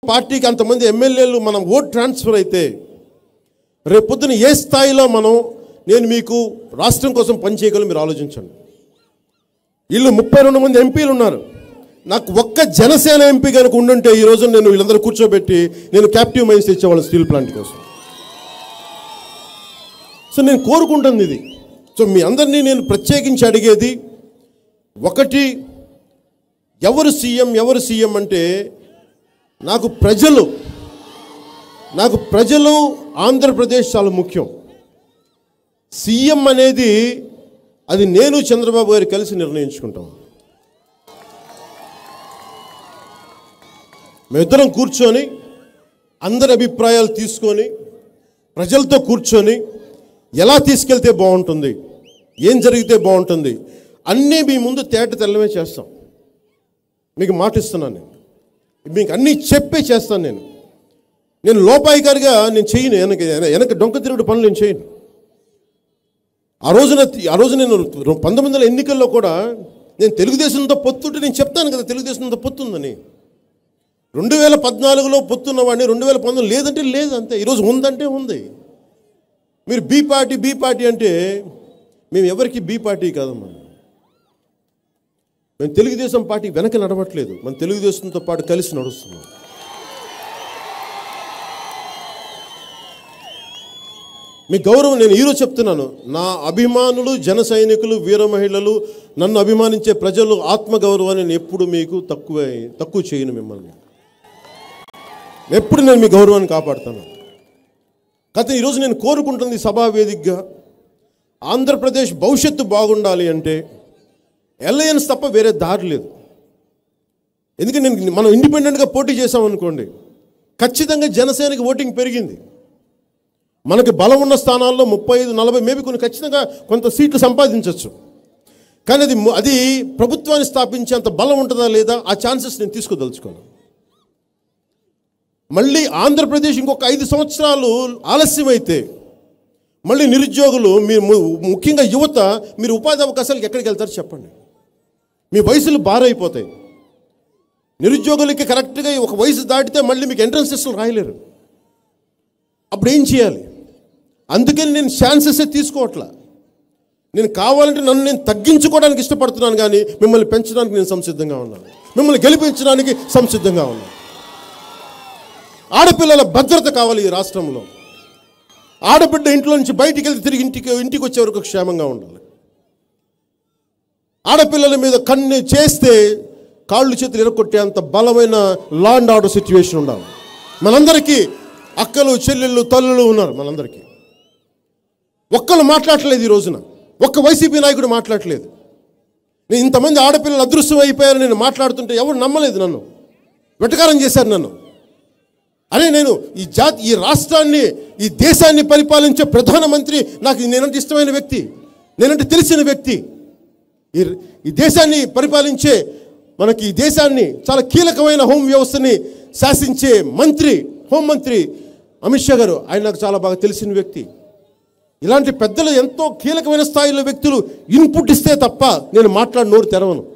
పార్టీకి అంతమంది ఎమ్మెల్యేలు మనం ఓట్ ట్రాన్స్ఫర్ అయితే రేపొద్దున ఏ స్థాయిలో మనం నేను మీకు రాష్ట్రం కోసం పనిచేయగలను మీరు ఆలోచించండి వీళ్ళు ముప్పై రెండు మంది ఎంపీలు ఉన్నారు నాకు ఒక్క జనసేన ఎంపీ కనుక ఉండుంటే ఈ రోజు నేను వీళ్ళందరూ కూర్చోబెట్టి నేను క్యాప్టివ్ మైన్స్ తెచ్చేవాళ్ళం స్టీల్ ప్లాంట్ కోసం సో నేను కోరుకుంటుంది ఇది సో మీ అందరినీ నేను ప్రత్యేకించి అడిగేది ఒకటి ఎవరు సీఎం ఎవరు సీఎం అంటే నాకు ప్రజలు నాకు ప్రజలు ఆంధ్రప్రదేశ్ చాలా ముఖ్యం సీఎం అనేది అది నేను చంద్రబాబు గారు కలిసి నిర్ణయించుకుంటాం మేమిద్దరం కూర్చొని అందరి అభిప్రాయాలు తీసుకొని ప్రజలతో కూర్చొని ఎలా తీసుకెళ్తే బాగుంటుంది ఏం జరిగితే బాగుంటుంది అన్నీ మీ ముందు తేట తెల్లమే చేస్తాం మీకు మాట ఇస్తున్నాను నేను మీకు అన్నీ చెప్పే చేస్తాను నేను నేను లోపాయికారిగా నేను చేయను వెనక వెనక డొంక తిరుగుడు పనులు నేను చేయను ఆ రోజున ఆ రోజు నేను పంతొమ్మిది వందల ఎన్నికల్లో కూడా నేను తెలుగుదేశంతో పొత్తుంటే నేను చెప్తాను కదా తెలుగుదేశంతో పొత్తుందని రెండు వేల పద్నాలుగులో పొత్తున్నవాడిని రెండు వేల పంతొమ్మిది లేదంటే లేదు అంతే ఈరోజు ఉందంటే ఉంది మీరు బీ పార్టీ బీ పార్టీ అంటే మేము ఎవరికి బీ పార్టీ కాదమ్మా మేము తెలుగుదేశం పార్టీ వెనక నడవట్లేదు మన తెలుగుదేశంతో పాటు కలిసి నడుస్తున్నాం మీ గౌరవం నేను ఈరోజు చెప్తున్నాను నా అభిమానులు జన సైనికులు వీర మహిళలు నన్ను అభిమానించే ప్రజలు ఆత్మగౌరవాన్ని నేను ఎప్పుడు మీకు తక్కువ తక్కువ చేయను మిమ్మల్ని ఎప్పుడు నేను మీ గౌరవాన్ని కాపాడుతాను కాకపోతే ఈరోజు నేను కోరుకుంటుంది సభా వేదికగా ఆంధ్రప్రదేశ్ భవిష్యత్తు బాగుండాలి అంటే ఎల్ఐఎన్స్ తప్ప వేరే దారి లేదు ఎందుకంటే నేను మనం ఇండిపెండెంట్గా పోటీ చేసామనుకోండి ఖచ్చితంగా జనసేనకి ఓటింగ్ పెరిగింది మనకి బలం ఉన్న స్థానాల్లో ముప్పై ఐదు నలభై మేబీ కొన్ని ఖచ్చితంగా కొంత సీట్లు సంపాదించవచ్చు కానీ అది ము- అది ప్రభుత్వాన్ని స్థాపించేంత బలం ఉంటుందా లేదా ఆ ఛాన్సెస్ నేను తీసుకోదలుచుకోను మళ్ళీ ఆంధ్రప్రదేశ్ ఇంకొక ఐదు సంవత్సరాలు ఆలస్యమైతే మళ్ళీ నిరుద్యోగులు మీరు ము- ముఖ్యంగా యువత మీరు ఉపాధి అవకాశాలకు ఎక్కడికి వెళ్తారు చెప్పండి మీ వయసులు బారైపోతాయి నిరుద్యోగులకి కరెక్ట్గా ఒక వయసు దాటితే మళ్ళీ మీకు ఎంట్రన్స్ టెస్టులు రాయలేరు అప్పుడు ఏం చేయాలి అందుకని నేను ఛాన్సెస్ తీసుకోవట్లా నేను కావాలంటే నన్ను నేను తగ్గించుకోవడానికి ఇష్టపడుతున్నాను కానీ మిమ్మల్ని పెంచడానికి నేను సంసిద్ధంగా ఉన్నాను మిమ్మల్ని గెలిపించడానికి సంసిద్ధంగా ఉన్నాను ఆడపిల్లల భద్రత కావాలి ఈ రాష్ట్రంలో ఆడబిడ్డ ఇంట్లో నుంచి బయటికి వెళ్తే తిరిగి ఇంటికి ఇంటికి వచ్చే వరకు క్షేమంగా ఉండాలి ఆడపిల్లల మీద కన్ను చేస్తే కాళ్ళు చేతులు ఎరగొట్టేంత బలమైన లా అండ్ ఆర్డర్ సిచ్యువేషన్ ఉండాలి మనందరికీ అక్కలు చెల్లెళ్ళు తల్లులు ఉన్నారు మనందరికీ ఒక్కళ్ళు మాట్లాడట్లేదు ఈ రోజున ఒక్క వైసీపీ నాయకుడు మాట్లాడట్లేదు నేను ఇంతమంది ఆడపిల్లలు అదృశ్యం అయిపోయారు నేను మాట్లాడుతుంటే ఎవరు నమ్మలేదు నన్ను వెటకారం చేశారు నన్ను అరే నేను ఈ జాతి ఈ రాష్ట్రాన్ని ఈ దేశాన్ని పరిపాలించే ప్రధానమంత్రి నాకు నేనంటే ఇష్టమైన వ్యక్తి నేనంటే తెలిసిన వ్యక్తి ఈ ఈ దేశాన్ని పరిపాలించే మనకి ఈ దేశాన్ని చాలా కీలకమైన హోం వ్యవస్థని శాసించే మంత్రి హోంమంత్రి అమిత్ షా గారు ఆయన నాకు చాలా బాగా తెలిసిన వ్యక్తి ఇలాంటి పెద్దలు ఎంతో కీలకమైన స్థాయిలో వ్యక్తులు ఇన్పుట్ ఇస్తే తప్ప నేను మాట్లాడి నోరు తెరవను